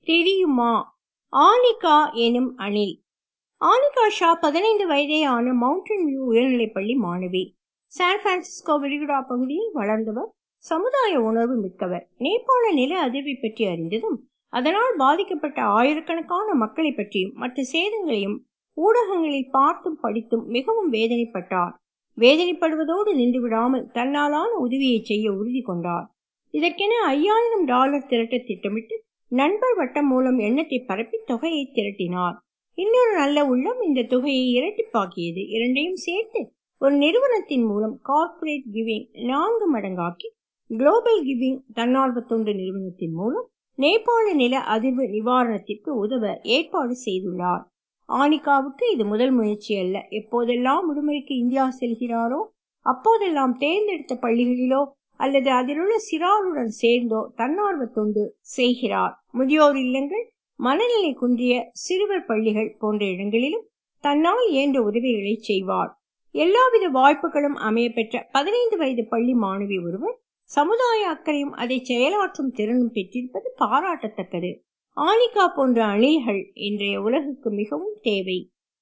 தெரியுமா ஆனிகா எனும் அணில் ஆனிகா ஷா பதினைந்து வயதே ஆன மவுண்டன் வியூ உயர்நிலைப்பள்ளி மாணவி சான் பிரான்சிஸ்கோ விரிகுடா பகுதியில் வளர்ந்தவர் சமுதாய உணர்வு மிக்கவர் நேபாள நில அதிர்வை பற்றி அறிந்ததும் அதனால் பாதிக்கப்பட்ட ஆயிரக்கணக்கான மக்களை பற்றியும் மற்ற சேதங்களையும் ஊடகங்களில் பார்த்தும் படித்தும் மிகவும் வேதனைப்பட்டார் வேதனைப்படுவதோடு நின்று விடாமல் தன்னாலான உதவியை செய்ய உறுதி கொண்டார் இதற்கென ஐயாயிரம் டாலர் திரட்ட திட்டமிட்டு நண்பர் வட்டம் மூலம் எண்ணத்தை பரப்பி தொகையை திரட்டினார் இன்னொரு நல்ல உள்ளம் இந்த தொகையை இரட்டிப்பாக்கியது இரண்டையும் சேர்த்து ஒரு நிறுவனத்தின் மூலம் கார்ப்பரேட் கிவிங் நான்கு மடங்காக்கி குளோபல் கிவிங் தன்னார்வ தொண்டு நிறுவனத்தின் மூலம் நேபாள நில அதிர்வு நிவாரணத்திற்கு உதவ ஏற்பாடு செய்துள்ளார் ஆனிகாவுக்கு இது முதல் முயற்சி அல்ல எப்போதெல்லாம் விடுமுறைக்கு இந்தியா செல்கிறாரோ அப்போதெல்லாம் தேர்ந்தெடுத்த பள்ளிகளிலோ அல்லது அதிலுள்ள சிறாருடன் சேர்ந்தோ தன்னார்வ தொண்டு செய்கிறார் முதியோர் இல்லங்கள் மனநிலை குன்றிய சிறுவர் பள்ளிகள் போன்ற இடங்களிலும் தன்னால் இயன்ற உதவிகளை செய்வார் எல்லாவித வாய்ப்புகளும் அமைய பெற்ற பதினைந்து வயது பள்ளி மாணவி ஒருவர் சமுதாய அக்கறையும் அதை செயலாற்றும் திறனும் பெற்றிருப்பது பாராட்டத்தக்கது ஆனிகா போன்ற அணில்கள் இன்றைய உலகுக்கு மிகவும் தேவை